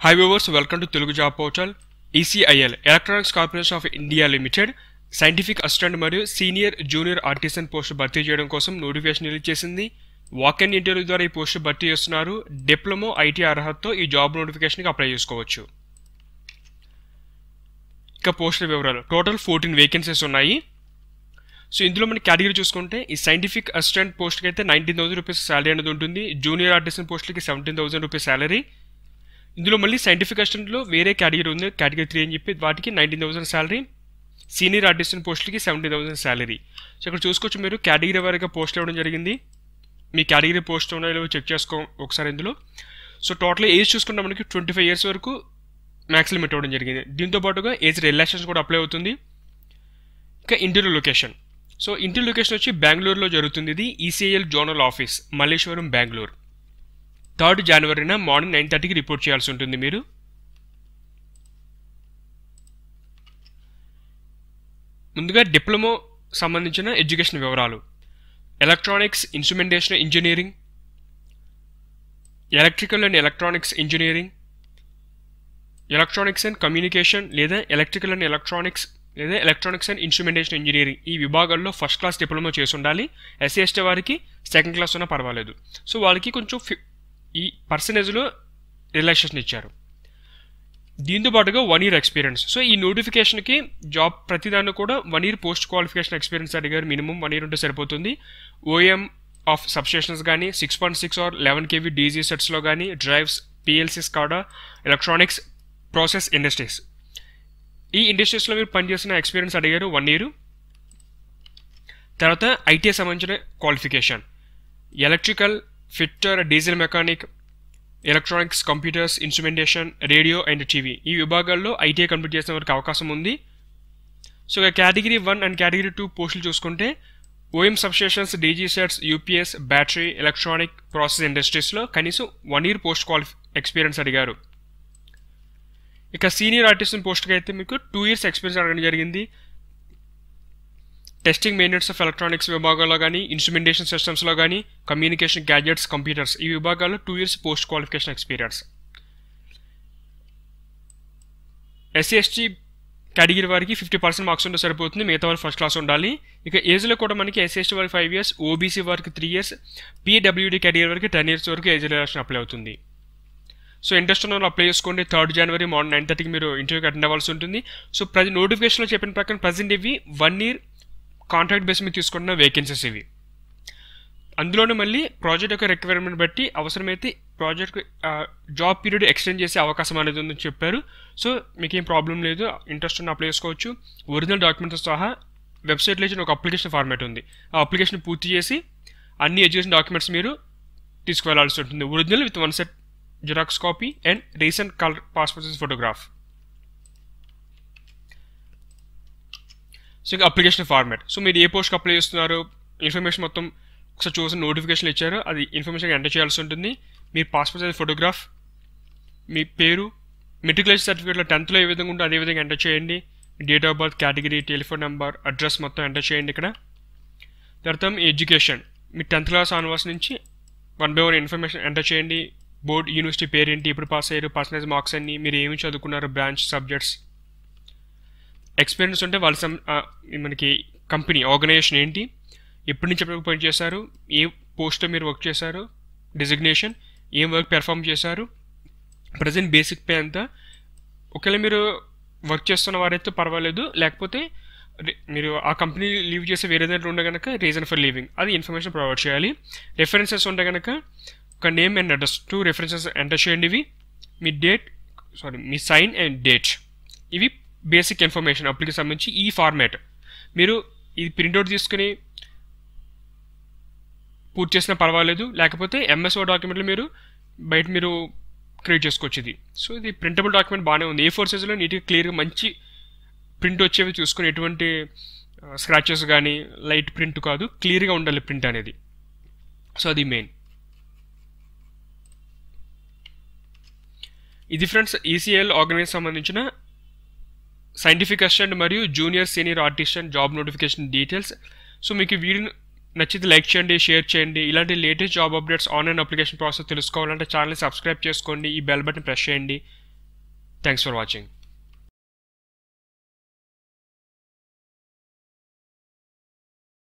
high viewers welcome to Telugu job portal ECIL electronics corporation of India limited scientific assistant మరియు senior junior artisan post భర్తీ చేయడం కోసం notification release చేసింది walk and interview ద్వారా ఈ post భర్తీ చేస్తున్నారు డిప్లొమో ఐటీ అర్హతతో ఈ జాబ్ నోటిఫికేషన్కి అప్లై చేసుకోవచ్చు ఇక పోస్టుల వివరాలు టోటల్ ఫోర్టీన్ వేకెన్సీస్ ఉన్నాయి సో ఇందులో మన కేటగిరీ చూసుకుంటే ఈ సైంటిఫిక్ అసిస్టెంట్ పోస్ట్కి అయితే నైన్టీన్ థౌసండ్ రూపీస్ శాలరీ అనేది ఉంటుంది జూనియర్ ఆర్టిసన్ పోస్ట్లకి సెవెంటీన్ థౌసండ్ రూపీస్ శాలరీ ఇందులో మళ్ళీ సైంటిఫిక్ అసిస్టెంట్లో వేరే కేటగిరీ ఉంది కేటగిరీ త్రీ అని చెప్పి వాటికి nineteen thousand salary senior assistant పోస్ట్లకి సెవెంటీన్ థౌసండ్ శాలరీ సో ఇక్కడ చూసుకోవచ్చు మీరు కేటగిరీ వారిగా పోస్ట్ ఇవ్వడం జరిగింది మీ కేటగిరీ పోస్ట్ ఉన్నాయో చెక్ చేసుకో ఒకసారి ఇందులో సో టోటల్ ఏజ్ చూసుకుంటే మనకి ట్వంటీ ఫైవ్ ఇయర్స్ వరకు మ్యాక్స్ లిమిట్ ఇవ్వడం జరిగింది దీంతో పాటుగా ఏజ్ రిలాక్సేషన్ కూడా అప్లై అవుతుంది ఇంకా interview location so interview location వచ్చి బెంగళూరులో జరుగుతుంది ఇది ECIL zonal office Malleswaram Bengaluru third జనవరిన మార్నింగ్ నైన్ థర్టీకి రిపోర్ట్ చేయాల్సి ఉంటుంది మీరు ముందుగా డిప్లొమో సంబంధించిన ఎడ్యుకేషన్ వివరాలు electronics instrumentation engineering electrical and electronics engineering electronics and communication లేదా ఎలక్ట్రికల్ అండ్ ఎలక్ట్రానిక్స్ లేదా ఎలక్ట్రానిక్స్ అండ్ ఇన్స్ట్రుమెంటేషన్ ఇంజనీరింగ్ ఈ విభాగాల్లో ఫస్ట్ క్లాస్ డిప్లొమా చేసి ఉండాలి ఎస్సీ ఎస్టీ వారికి సెకండ్ క్లాస్ ఉన్నా పర్వాలేదు సో వాళ్ళకి కొంచెం ఈ పర్సనేజ్లో రిలాక్సేషన్ ఇచ్చారు దీంతో పాటుగా వన్ ఇయర్ ఎక్స్పీరియన్స్ సో ఈ నోటిఫికేషన్కి జాబ్ ప్రతిదాన్ని కూడా one year post qualification experience అడిగారు మినిమం వన్ ఇయర్ ఉంటే సరిపోతుంది ఓఎం ఆఫ్ సబ్స్టేషన్స్ కానీ six point six or eleven KV DG సెట్స్లో కానీ డ్రైవ్స్ పిఎల్సీస్ కాడా ఎలక్ట్రానిక్స్ ప్రాసెస్ ఇండస్ట్రీస్ ఈ ఇండస్ట్రీస్లో మీరు పనిచేసిన ఎక్స్పీరియన్స్ అడిగారు వన్ ఇయర్ తర్వాత ఐటీఐ సంబంధించిన qualification electrical fitter diesel mechanic electronics computers instrumentation radio and TV ఈ విభాగాల్లో ఐటీఐ కంప్లీట్ చేసిన వరకు అవకాశం ఉంది సో ఇక category one and category two పోస్టులు చూసుకుంటే OM substations DG sets UPS battery electronic process ఇండస్ట్రీస్లో కనీసం one year post qualification experience అడిగారు ఇక సీనియర్ ఆర్టిస్ట్ పోస్ట్కి అయితే మీకు టూ ఇయర్స్ ఎక్స్పీరియన్స్ అడగడం జరిగింది టెస్టింగ్ మెయినెట్స్ ఆఫ్ ఎలక్ట్రానిక్స్ విభాగాల్లో కానీ ఇన్స్ట్రుమెంటేషన్ సిస్టమ్స్లో కానీ కమ్యూనికేషన్ గ్యాజెట్స్ కంప్యూటర్స్ ఈ విభాగాల్లో two years post qualification experience SC ST category వారికి ఫిఫ్టీ పర్సెంట్ మార్క్స్ ఉంటే సరిపోతుంది మిగతా వారికి ఫస్ట్ క్లాస్ ఉండాలి ఇక ఏజ్లో కూడా మనకి ఎస్సీ ఎస్టీ వారికి ఫైవ్ ఇయర్స్ ఓబీసీ వారికి త్రీ ఇయర్స్ పీడబ్ల్యూడీ కేటగిరీ వారికి టెన్ ఇయర్స్ వరకు ఏజ్ రిలేషన్ అప్లై అవుతుంది సో ఇంట్రెస్ట్ ఉన్న అప్లై చేసుకోండి థర్డ్ జనవరి మార్నింగ్ నైన్ థర్టీకి మీరు ఇంటర్వ్యూకి అటెండ్ అవ్వాల్సి ఉంటుంది సో ప్రతి నోటిఫికేషన్లో చెప్పిన ప్రకారం ప్రజెంట్ ఇవి వన్ ఇయర్ కాంట్రాక్ట్ బేస్ మీద తీసుకుంటున్న వేకెన్సీస్ ఇవి అందులోనే మళ్ళీ ప్రాజెక్ట్ యొక్క రిక్వైర్మెంట్ బట్టి అవసరమైతే ప్రాజెక్ట్ జాబ్ పీరియడ్ ఎక్స్టెండ్ చేసే అవకాశం అనేది ఉందని చెప్పారు సో మీకు ఏం ప్రాబ్లం లేదు ఇంట్రెస్ట్ ఉన్న అప్లై చేసుకోవచ్చు ఒరిజినల్ డాక్యుమెంట్స్ సహా వెబ్సైట్లో ఇచ్చిన ఒక అప్లికేషన్ ఫార్మాట్ ఉంది ఆ అప్లికేషన్ పూర్తి చేసి అన్ని ఎడ్యుకేషన్ డాక్యుమెంట్స్ మీరు తీసుకువెళ్లాల్సి ఉంటుంది original with one set xerox copy and recent colour passport size photograph so ఇంకా అప్లికేషన్ ఫార్మాట్ సో మీరు ఏ పోస్ట్కి అప్లై చేస్తున్నారు ఇన్ఫర్మేషన్ మొత్తం ఒకసారి చూసిన నోటిఫికేషన్ ఇచ్చారు అది ఇన్ఫర్మేషన్ ఎంటర్ చేయాల్సి ఉంటుంది మీ పాస్పోర్ట్ సైజ్ ఫోటోగ్రాఫ్ మీ పేరు మెట్రికులేషన్ సర్టిఫికేట్లో టెన్త్లో ఏ విధంగా ఉందో అదే విధంగా ఎంటర్ చేయండి date of birth category telephone number address మొత్తం ఎంటర్ చేయండి ఇక్కడ తర్వాత మీ ఎడ్యుకేషన్ మీ టెన్త్ క్లాస్ ఆన్వర్స్ నుంచి one by one information enter చేయండి బోర్డ్ యూనివర్సిటీ పేరేంటి ఇప్పుడు పాస్ అయ్యారు పర్సనైజ్ మార్క్స్ అన్ని మీరు ఏమి చదువుకున్నారు బ్రాంచ్ సబ్జెక్ట్స్ ఎక్స్పీరియన్స్ ఉంటే వాళ్ళ సమ్ మనకి కంపెనీ ఆర్గనైజేషన్ ఏంటి ఎప్పటి నుంచి ఎప్పటికి పని చేశారు ఏ పోస్ట్లో మీరు వర్క్ చేశారు డిజిగ్నేషన్ ఏం వర్క్ పెర్ఫామ్ చేశారు ప్రజెంట్ బేసిక్ పే అంతా ఒకవేళ మీరు వర్క్ చేస్తున్న వారైతే పర్వాలేదు లేకపోతే మీరు ఆ కంపెనీ లీవ్ చేసి వేరే దాంట్లో ఉండే కనుక రీజన్ ఫర్ లీవింగ్ అది ఇన్ఫర్మేషన్ ప్రొవైడ్ చేయాలి రెఫరెన్సెస్ ఉంటే కనుక ఒక name and address two references enter చేయండి ఇవి మీ డేట్ సారీ మీ సైన్ అండ్ డేట్ ఇవి బేసిక్ ఇన్ఫర్మేషన్ అప్లికేషన్ సంబంధించి ఈ ఫార్మాట్ మీరు ఇది ప్రింట్అవుట్ తీసుకుని పూర్తి చేసినా పర్వాలేదు లేకపోతే ఎంఎస్ఓ డాక్యుమెంట్లు మీరు బయట మీరు క్రియేట్ చేసుకోవచ్చు ఇది సో ఇది ప్రింటబుల్ డాక్యుమెంట్ బాగానే ఉంది ఏ ఫోర్ సైజ్లో నీట్గా క్లియర్గా మంచి ప్రింట్ వచ్చేవి చూసుకుని ఎటువంటి స్క్రాచెస్ కానీ లైట్ ప్రింట్ కాదు క్లియర్గా ఉండాలి ప్రింట్ అనేది సో అది మెయిన్ ఇది ఫ్రెండ్స్ ఈసీఎల్ ఆర్గనైజ్ సంబంధించిన సైంటిఫిక్ అసిస్టెంట్ మరియు junior senior assistant job notification details so మీకు వీడియో నచ్చితే లైక్ చేయండి షేర్ చేయండి ఇలాంటి latest job updates online application process తెలుసుకోవాలంటే ఛానల్ని సబ్స్క్రైబ్ చేసుకోండి ఈ బెల్ బటన్ ప్రెస్ చేయండి థ్యాంక్స్ ఫర్ వాచింగ్